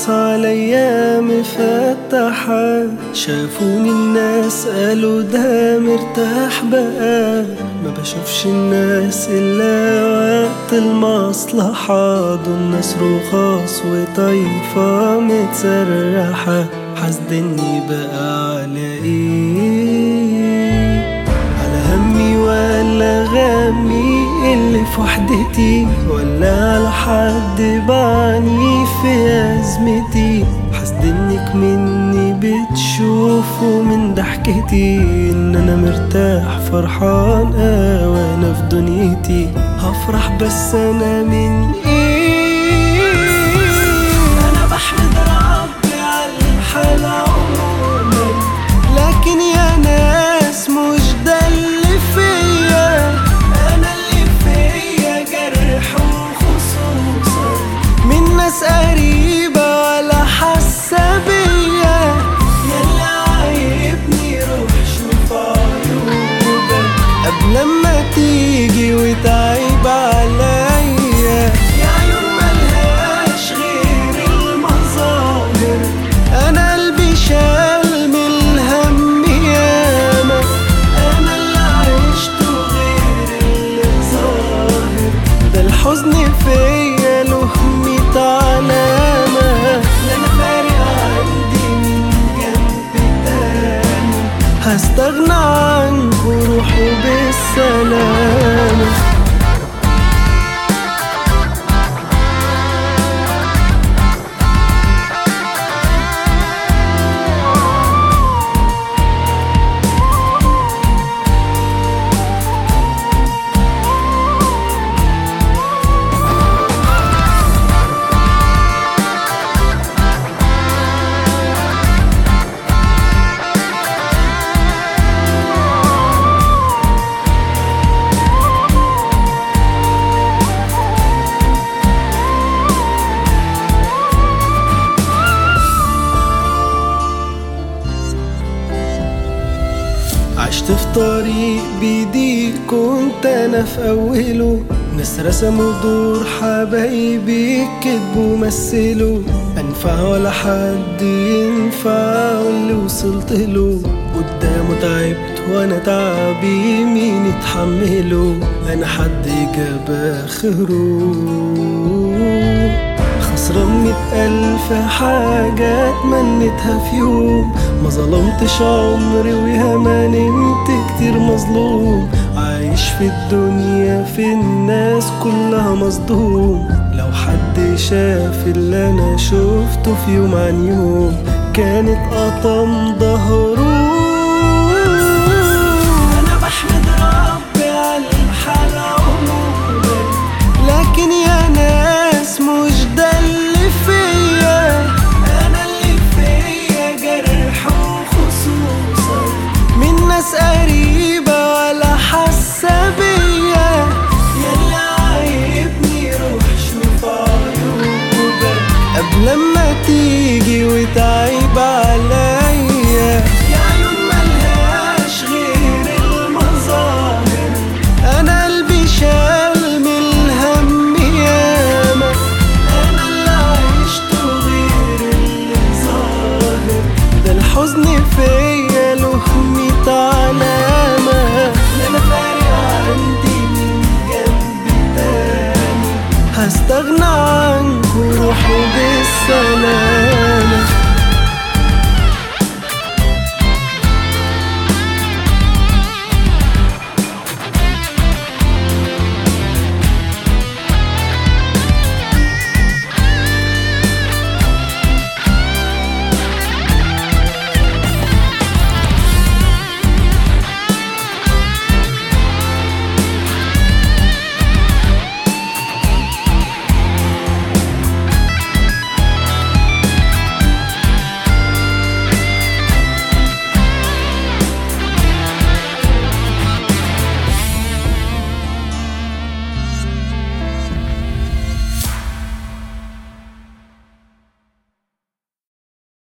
عليا مفتحة شافوني الناس قالوا ده مرتاح بقى ما بشوفش الناس إلا وقت المصلحة دول ناس رخاص وطايفة متسرحة حاسدني بقى على ايه على همي ولا غمي اللي في وحدتي ولا على حد بعاني في أزمتي حاسدنك مني بتشوفوا من ضحكتي ان انا مرتاح فرحان اه وانا في دنيتي هفرح بس انا من ايه انا بحمد ربي على الحال عموما لكن يا ناس مش ده اللي فيا انا اللي فيا جرح وخصوصا من ناس قريبة ولا حاسة بيا يلا عيبني روح شوف عيوبك قبل ما تيجي وتعيب عليا يا عيون ملهاش غير المظاهر انا قلبي شال من الهم ياما انا اللي عشته غير اللي ظاهر ده الحزن فيا له ميت علامة لا انا فارق عندي من جنب تاني هستغنى عنكوا روحوا بالسلامة عشت في طريق بيديك كنت انا في اوله ناس رسموا دور حبايبي كدبوا مثلوا انفع ولا حد ينفع اللي وصلت له قدامه تعبت وانا تعبي مين يتحمله انا حد جاب اخره خسران مئة ألف حاجة اتمنيتها في يوم ما ظلمتش عمري وياما نمت كتير مظلوم عايش في الدنيا في الناس كلها مصدوم لو حد شاف اللي أنا شفته في يوم عن يوم كانت قطم